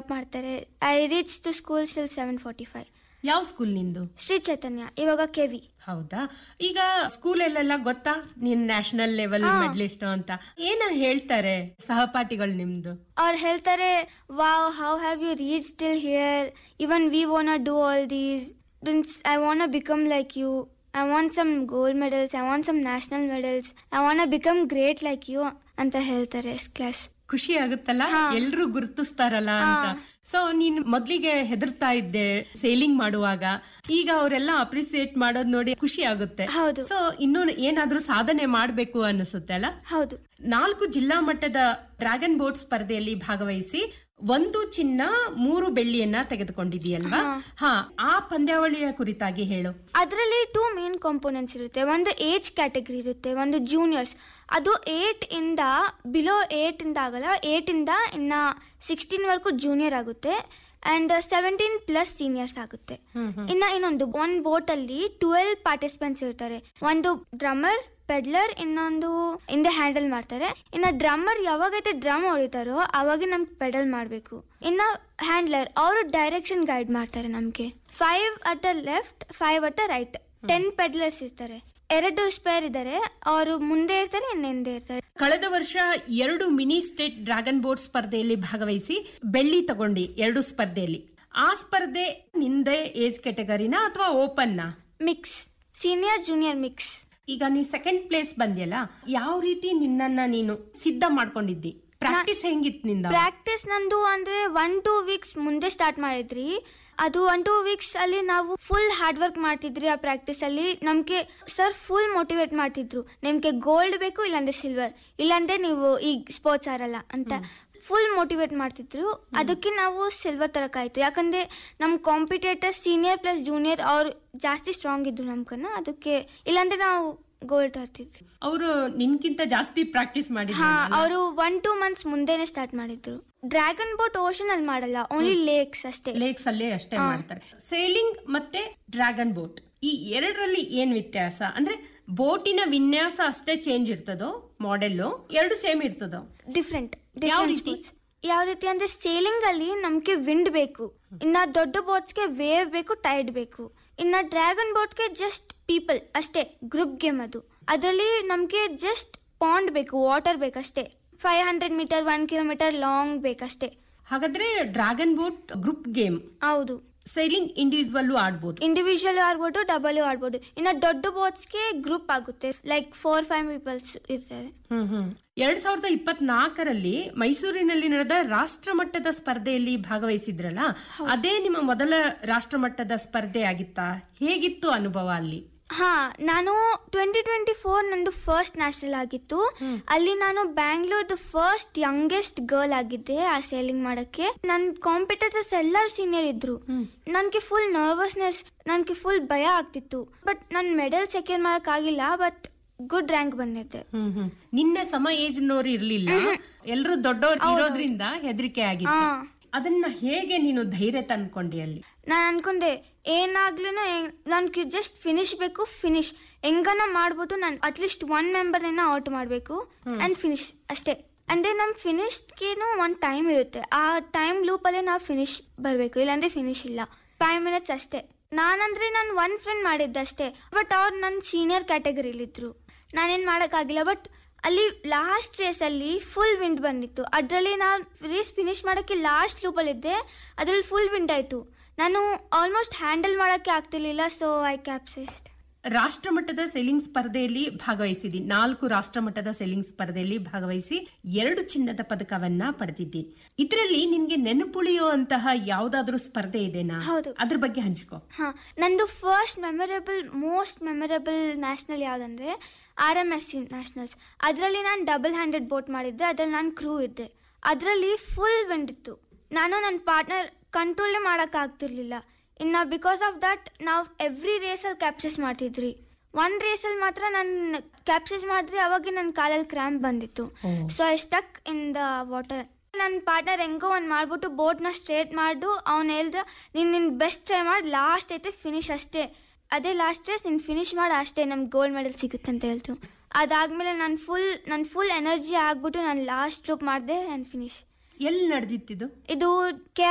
ಮಾಡ್ತಾರೆ I reach to school still seven forty five ಯಾವ school ನಿಂದು ಶ್ರೀ ಚೈತನ್ಯ ಇವಾಗ ಕೆ ವಿ ಹೌದಾ ಈಗ ಸ್ಕೂಲಲ್ಲೆಲ್ಲ ಗೊತ್ತಾ ನೀನ್ ನ್ಯಾಷನಲ್ ಲೆವೆಲ್ ಮೆಡ್ಲಿಸ್ಟ್ ಅಂತ ಏನ ಹೇಳ್ತಾರೆ ಸಹಪಾಠಿಗಳು ನಿಮ್ದು ಅವ್ರು ಹೇಳ್ತಾರೆ wow how have you reach till here even we want do all these means I want become like you I want some gold medals I want some national medals I want become great like you ಅಂತ ಹೇಳ್ತಾರೆ class ಖುಷಿ ಆಗುತ್ತಲ್ಲ ಎಲ್ರು ಗುರುತಿಸ್ತಾರಲ್ಲ ಅಂತ so ನೀನ್ ಮೊದ್ಲಿಗೆ ಹೆದರ್ತಾ ಇದ್ದೆ selling ಮಾಡುವಾಗ ಈಗ ಅವರೆಲ್ಲ ಅಪ್ರಿಸಿಯೇಟ್ ಮಾಡೋದ್ ನೋಡಿ ಖುಷಿ ಆಗುತ್ತೆ ಹೌದು. ಸೊ ಇನ್ನು ಏನಾದ್ರೂ ಸಾಧನೆ ಮಾಡ್ಬೇಕು ಅನಿಸುತ್ತೆ ಅಲ್ಲ ಹೌದು ನಾಲ್ಕು ಜಿಲ್ಲಾ ಮಟ್ಟದ ಡ್ರ್ಯಾಗನ್ ಬೋಟ್ ಸ್ಪರ್ಧೆಯಲ್ಲಿ ಭಾಗವಹಿಸಿ ಒಂದು ಚಿನ್ನ ಮೂರು ಬೆಳ್ಳಿಯನ್ನ ತೆಗೆದುಕೊಂಡಿದೆಯಲ್ವಾ ಹಾ ಆ ಪಂದ್ಯಾವಳಿಯ ಕುರಿತಾಗಿ ಹೇಳು ಅದರಲ್ಲಿ ಟೂ ಮೇನ್ ಕಾಂಪೋನೆಂಟ್ಸ್ ಇರುತ್ತೆ ಒಂದು ಏಜ್ ಕ್ಯಾಟಗರಿ ಇರುತ್ತೆ ಒಂದು ಜೂನಿಯರ್ಸ್ ಅದು ಏಟ್ ಇಂದ ಬಿಲೋ ಏಟ್ ಇಂದ ಆಗಲ್ಲ ಏಟ್ ಇಂದ ಇನ್ನ ಸಿಕ್ಸ್ಟೀನ್ ವರೆಗೂ ಜೂನಿಯರ್ ಆಗುತ್ತೆ ಅಂಡ್ ಸೆವೆಂಟೀನ್ ಪ್ಲಸ್ ಸೀನಿಯರ್ಸ್ ಆಗುತ್ತೆ ಇನ್ನ ಇನ್ನೊಂದು ಒಂದ್ ಬೋಟ್ ಅಲ್ಲಿ ಟ್ವೆಲ್ವ್ ಪಾರ್ಟಿಸಿಪೆಂಟ್ಸ್ ಇರ್ತಾರೆ ಒಂದು ಡ್ರಮ್ಮರ್ ಪೆಡ್ಲರ್ ಇನ್ನೊಂದು ಹಿಂದೆ ಹ್ಯಾಂಡಲ್ ಮಾಡ್ತಾರೆ ಇನ್ನ ಡ್ರಮ್ಮರ್ ಯಾವಾಗೈತೆ ಡ್ರಮ್ ಹೊಡಿತಾರೋ ಅವಾಗ ನಮ್ಗೆ ಪೆಡಲ್ ಮಾಡಬೇಕು ಇನ್ನ ಹ್ಯಾಂಡ್ಲರ್ ಅವರು ಡೈರೆಕ್ಷನ್ ಗೈಡ್ ಮಾಡ್ತಾರೆ ನಮ್ಗೆ five at the left five at the right ten peddlers ಇರ್ತಾರೆ ಎರಡು ಸ್ಪೇರ್ ಇದ್ದಾರೆ ಅವರು ಮುಂದೆ ಇರ್ತಾರೆ ಇನ್ನು ಹಿಂದೆ ಇರ್ತಾರೆ ಕಳೆದ ವರ್ಷ ಎರಡು ಮಿನಿ ಸ್ಟೇಟ್ ಡ್ರ್ಯಾಗನ್ ಬೋಟ್ ಸ್ಪರ್ಧೆಯಲ್ಲಿ ಭಾಗವಹಿಸಿ ಬೆಳ್ಳಿ ತಗೊಂಡಿ ಎರಡು ಸ್ಪರ್ಧೆಯಲ್ಲಿ ಆ ಸ್ಪರ್ಧೆ ನಿಂದೆ ಏಜ್ ಕೆಟಗರಿನ ಅಥವಾ ಓಪನ್ನ ಮಿಕ್ಸ್ ಸೀನಿಯರ್ ಜೂನಿಯರ್ ಮಿಕ್ಸ್ ಈಗ ನೀ ಸೆಕೆಂಡ್ ಪ್ಲೇಸ್ ಬಂದ್ಯಲ್ಲ ಯಾವ ರೀತಿ ನಿನ್ನನ್ನ ನೀನು ಸಿದ್ಧ ಮಾಡ್ಕೊಂಡಿದ್ದಿ ಪ್ರಾಕ್ಟೀಸ್ ಹೆಂಗಿತ್ತು ನಿಂದ ಪ್ರಾಕ್ಟೀಸ್ ನಂದು ಅಂದ್ರೆ ಒನ್ ಟೂ ವೀಕ್ಸ್ ಮುಂದೆ ಸ್ಟಾರ್ಟ್ ಮಾಡಿದ್ರಿ ಅದು ಒನ್ ಟೂ ವೀಕ್ಸ್ ಅಲ್ಲಿ ನಾವು ಫುಲ್ ಹಾರ್ಡ್ ವರ್ಕ್ ಮಾಡ್ತಿದ್ರಿ ಆ ಪ್ರಾಕ್ಟೀಸ್ ಅಲ್ಲಿ ನಮ್ಗೆ ಸರ್ ಫುಲ್ ಮೋಟಿವೇಟ್ ಮಾಡ್ತಿದ್ರು ನಿಮ್ಗೆ ಗೋಲ್ಡ್ ಬೇಕು ಇಲ್ಲಾಂದ್ರೆ ಸಿಲ್ವರ್ ಇಲ್ಲಾಂದ್ರೆ ನೀವು ಈಗ ಸ್ಪೋರ್ಟ್ಸ್ ಆರಲ್ಲ ಅಂತ ಫುಲ್ ಮೋಟಿವೇಟ್ ಮಾಡ್ತಿದ್ರು ಅದಕ್ಕೆ ನಾವು ಸಿಲ್ವರ್ ತರಕಾಯ್ತು ಯಾಕಂದ್ರೆ ನಮ್ ಕಾಂಪಿಟೇಟರ್ ಸೀನಿಯರ್ ಪ್ಲಸ್ ಜೂನಿಯರ್ ಅವ್ರು ಜಾಸ್ತಿ ಸ್ಟ್ರಾಂಗ್ ಇದ್ರು ನಮ್ಕನ್ನ ಅದಕ್ಕೆ ಇಲ್ಲಾಂದ್ರೆ ನಾವು ಗೋಲ್ಡ್ ತರ್ತಿದ್ವಿ ಅವರು ನಿನ್ಕಿಂತ ಜಾಸ್ತಿ ಪ್ರಾಕ್ಟೀಸ್ ಹಾ ಮಾಡಿದ್ರು ಅವರು ಒನ್ ಟೂ ಮಂತ್ಸ್ ಮುಂದೆನೆ ಸ್ಟಾರ್ಟ್ ಮಾಡಿದ್ರು ಡ್ರ್ಯಾಗನ್ ಬೋಟ್ ಓಷನ್ ಅಲ್ಲಿ ಮಾಡಲ್ಲ ಓನ್ಲಿ ಲೇಕ್ಸ್ ಅಷ್ಟೇ ಲೇಕ್ಸ್ ಅಲ್ಲೇ ಅಷ್ಟೇ ಮಾಡ್ತಾರೆ ಸೇಲಿಂಗ್ ಮತ್ತೆ ಡ್ರ್ಯಾಗನ್ ಬೋಟ್ ಈ ಎರಡರಲ್ಲಿ ಏನ್ ವ್ಯತ್ಯಾಸ ಅಂದ್ರೆ ಬೋಟಿನ ವಿನ್ಯಾಸ ಅಷ್ಟೇ ಚೇಂಜ್ ಇರ್ತದೋ ಮಾಡೆಲ್ ಎರಡು ಸೇಮ್ ಇರ್ತದೋ ಡಿಫ್ರೆಂಟ್ ಯಾವ ರೀತಿ? ಯಾವ ರೀತಿ ಅಂದ್ರೆ ಸೇಲಿಂಗ್ ಅಲ್ಲಿ ನಮ್ಗೆ ವಿಂಡ್ ಬೇಕು ಇನ್ನ ದೊಡ್ಡ ಬೋಟ್ಸ್ಗೆ ವೇವ್ ಬೇಕು ಟೈಡ್ ಬೇಕು ಇನ್ನ ಡ್ರ್ಯಾಗನ್ ಬೋಟ್ಗೆ ಜಸ್ಟ್ ಪೀಪಲ್ ಅಷ್ಟೇ ಗ್ರೂಪ್ ಗೇಮ್ ಅದು ಅದರಲ್ಲಿ ನಮ್ಗೆ ಜಸ್ಟ್ ಪಾಂಡ್ ಬೇಕು ವಾಟರ್ ಬೇಕಷ್ಟೇ five hundred meter one kilometer long ಬೇಕಷ್ಟೇ ಹಾಗಾದ್ರೆ ಡ್ರ್ಯಾಗನ್ ಬೋಟ್ ಗ್ರೂಪ್ ಗೇಮ್ ಹೌದು ಸೈಲಿಂಗ್ ಇಂಡಿವಿಜುವಲ್ ಆಡ್ಬೋದು ಇಂಡಿವಿಜುವಲ್ ಆಡ್ಬೋದು ಡಬಲ್ ಆಡ್ಬೋದು ಇನ್ನು ದೊಡ್ಡ ಬೋಟ್ಸ್ಗೆ ಗ್ರೂಪ್ ಆಗುತ್ತೆ ಲೈಕ್ ಫೋರ್ ಫೈವ್ ಪೀಪಲ್ಸ್ ಇರ್ತಾರೆ ಹ್ಮ್ ಹ್ಮ್ ಎರಡ್ ಸಾವಿರದ ಇಪ್ಪತ್ನಾಲ್ಕರಲ್ಲಿ ಮೈಸೂರಿನಲ್ಲಿ ನಡೆದ ರಾಷ್ಟ್ರ ಮಟ್ಟದ ಸ್ಪರ್ಧೆಯಲ್ಲಿ ಭಾಗವಹಿಸಿದ್ರಲ್ಲ ಅದೇ ನಿಮ್ಮ ಮೊದಲ ರಾಷ್ಟ್ರ ಮಟ್ಟದ ಸ್ಪರ್ಧೆ ಆಗಿತ್ತಾ ಹೇಗಿತ್ತು ಅನುಭವ ಅಲ್ಲಿ ಹಾ ನಾನು ಟ್ವೆಂಟಿ ಟ್ವೆಂಟಿ ಫೋರ್ ನಂದು ಫಸ್ಟ್ ನ್ಯಾಷನಲ್ ಆಗಿತ್ತು ಅಲ್ಲಿ ನಾನು ಬ್ಯಾಂಗ್ಳೂರ್ದು ಫಸ್ಟ್ ಯಂಗೆಸ್ಟ್ ಗರ್ಲ್ ಆಗಿದ್ದೆ ಆ ಸೇಲಿಂಗ್ ಮಾಡಕ್ಕೆ ನನ್ನ ಕಾಂಪಿಟೇಟರ್ಸ್ ಎಲ್ಲರೂ ಸೀನಿಯರ್ ಇದ್ರು ನನ್ಗೆ ಫುಲ್ ನರ್ವಸ್ನೆಸ್ ನನ್ಗೆ ಫುಲ್ ಭಯ ಆಗ್ತಿತ್ತು ಬಟ್ ನನ್ ಮೆಡಲ್ ಸೆಕ್ಯೂರ್ ಮಾಡಕ್ ಆಗಿಲ್ಲ ಬಟ್ ಗುಡ್ ರ್ಯಾಂಕ್ ಬಂದಿದ್ದೆ ಹ್ಮ್ ಹ್ಮ್ ನಿನ್ನ ಸಮ ಏಜ್ ನವರು ಇರ್ಲಿಲ್ಲ ಎಲ್ರು ದೊಡ್ಡವ್ರು ಇರೋದ್ರಿಂದ ಹೆದರಿಕೆ ಆಗಿತ್ತು ಹಾ. ಅದನ್ನ ಹೇಗೆ ನೀನು ಧೈರ್ಯ ತಂದ್ಕೊಂಡಿ ಅಲ್ಲಿ ನಾನು ಅನ್ಕೊಂಡೆ ಏನಾಗ್ಲೂ ನನ್ಗೆ ಜಸ್ಟ್ ಫಿನಿಶ್ ಬೇಕು ಫಿನಿಶ್ ಹೆಂಗನ ಮಾಡ್ಬೋದು ನಾನು ಅಟ್ಲೀಸ್ಟ್ ಒನ್ ಮೆಂಬರ್ನ ಔಟ್ ಮಾಡಬೇಕು ಅಂಡ್ ಫಿನಿಶ್ ಅಷ್ಟೇ ಅಂದ್ರೆ ನಮ್ ಫಿನಿಶ್ಗೇನು ಒಂದು ಟೈಮ್ ಇರುತ್ತೆ ಆ ಟೈಮ್ ಲೂಪಲ್ಲೇ ನಾವು ಫಿನಿಶ್ ಬರಬೇಕು ಇಲ್ಲಾಂದ್ರೆ ಫಿನಿಶ್ ಇಲ್ಲ ಫೈವ್ ಮಿನಿಟ್ಸ್ ಅಷ್ಟೇ ನಾನಂದ್ರೆ ನಾನು ಒನ್ ಫ್ರೆಂಡ್ ಮಾಡಿದ್ದೆ ಅಷ್ಟೇ ಬಟ್ ಅವ್ರು ನನ್ನ ಸೀನಿಯರ್ ಕ್ಯಾಟಗರಿಲಿದ್ರು ನಾನೇನು ಮಾಡೋಕ್ಕಾಗಿಲ್ಲ ಬಟ್ ಅಲ್ಲಿ ಲಾಸ್ಟ್ ರೇಸಲ್ಲಿ ಫುಲ್ ವಿಂಡ್ ಬಂದಿತ್ತು ಅದರಲ್ಲಿ ನಾನು ರೇಸ್ ಫಿನಿಶ್ ಮಾಡೋಕ್ಕೆ ಲಾಸ್ಟ್ ಲೂಪಲ್ಲಿದ್ದೆ ಅದ್ರಲ್ಲಿ ಫುಲ್ ವಿಂಡ್ ಆಯಿತು ನಾನು ಆಲ್ಮೋಸ್ಟ್ ಹ್ಯಾಂಡಲ್ ಮಾಡೋಕ್ಕೆ ಆಗ್ತಿರ್ಲಿಲ್ಲ ಸೊ ಐ ಕ್ಯಾಪ್ಸೈಸ್ಡ್ ರಾಷ್ಟ್ರ ಮಟ್ಟದ ಸೆಲ್ಲಿಂಗ್ ಸ್ಪರ್ಧೆಯಲ್ಲಿ ಭಾಗವಹಿಸಿದಿ ನಾಲ್ಕು ರಾಷ್ಟ್ರ ಮಟ್ಟದ ಸೆಲ್ಲಿಂಗ್ ಸ್ಪರ್ಧೆಯಲ್ಲಿ ಭಾಗವಹಿಸಿ ಎರಡು ಚಿನ್ನದ ಪದಕವನ್ನ ಪಡೆದಿದ್ದಿ ಇದರಲ್ಲಿ ನಿನ್ಗೆ ನೆನಪುಳಿಯುವಂತಹ ಯಾವ್ದಾದ್ರೂ ಸ್ಪರ್ಧೆ ಇದೆನಾ ಹೌದು. ಅದ್ರ ಬಗ್ಗೆ ಹಂಚ್ಕೋ ಹಾಂ ನಂದು first memorable most memorable national ಯಾವುದಂದ್ರೆ R M S C nationals ಅದರಲ್ಲಿ ನಾನು ಡಬಲ್ ಹ್ಯಾಂಡೆಡ್ ಬೋಟ್ ಮಾಡಿದ್ದೆ ಅದ್ರಲ್ಲಿ ನಾನು ಕ್ರೂ ಇದ್ದೆ ಅದರಲ್ಲಿ ಫುಲ್ ವಿಂಡ್ ಇತ್ತು ನಾನು ನನ್ನ ಪಾರ್ಟ್ನರ್ ಕಂಟ್ರೋಲೇ ಮಾಡೋಕ್ಕಾಗ್ತಿರ್ಲಿಲ್ಲ ಇನ್ನು ಬಿಕಾಸ್ ಆಫ್ ದಟ್ ನಾವು ಎವ್ರಿ ರೇಸಲ್ಲಿ ಕ್ಯಾಪ್ಸಸ್ ಮಾಡ್ತಿದ್ರಿ ಒಂದು ರೇಸಲ್ಲಿ ಮಾತ್ರ ನಾನು ಕ್ಯಾಪ್ಸಸ್ ಮಾಡಿದ್ರೆ ಅವಾಗ ನನ್ನ ಕಾಲಲ್ಲಿ ಕ್ರ್ಯಾಂಪ್ ಬಂದಿತ್ತು so I stuck in the water ನನ್ನ ಪಾರ್ಟ್ನರ್ ಹೆಂಗೋ ಒಂದು ಮಾಡ್ಬಿಟ್ಟು ಬೋಟ್ನ ಸ್ಟ್ರೇಟ್ ಮಾಡು ಅವ್ನು ಹೇಳ್ದ ನೀನು ನಿನ್ನ ಬೆಸ್ಟ್ ಟ್ರೈ ಮಾಡಿ ಲಾಸ್ಟ್ ಐತೆ ಫಿನಿಶ್ ಅಷ್ಟೇ ಅದೇ ಲಾಸ್ಟ್ ರೇಸ್ ನೀನು ಫಿನಿಶ್ ಮಾಡಿ ಅಷ್ಟೇ ನಮ್ಗೆ ಗೋಲ್ಡ್ ಮೆಡಲ್ ಸಿಗುತ್ತೆ ಅಂತ ಹೇಳ್ತು ಅದಾದ್ಮೇಲೆ ನಾನು ಫುಲ್ ನನ್ನ ಫುಲ್ ಎನರ್ಜಿ ಆಗ್ಬಿಟ್ಟು ನಾನು ಲಾಸ್ಟ್ ಲೂಪ್ ಮಾಡಿದೆ ಆ್ಯಂಡ್ ಫಿನಿಶ್ ಎಲ್ಲಿ ನಡೆದಿತ್ತಿದು ಇದು ಕೆ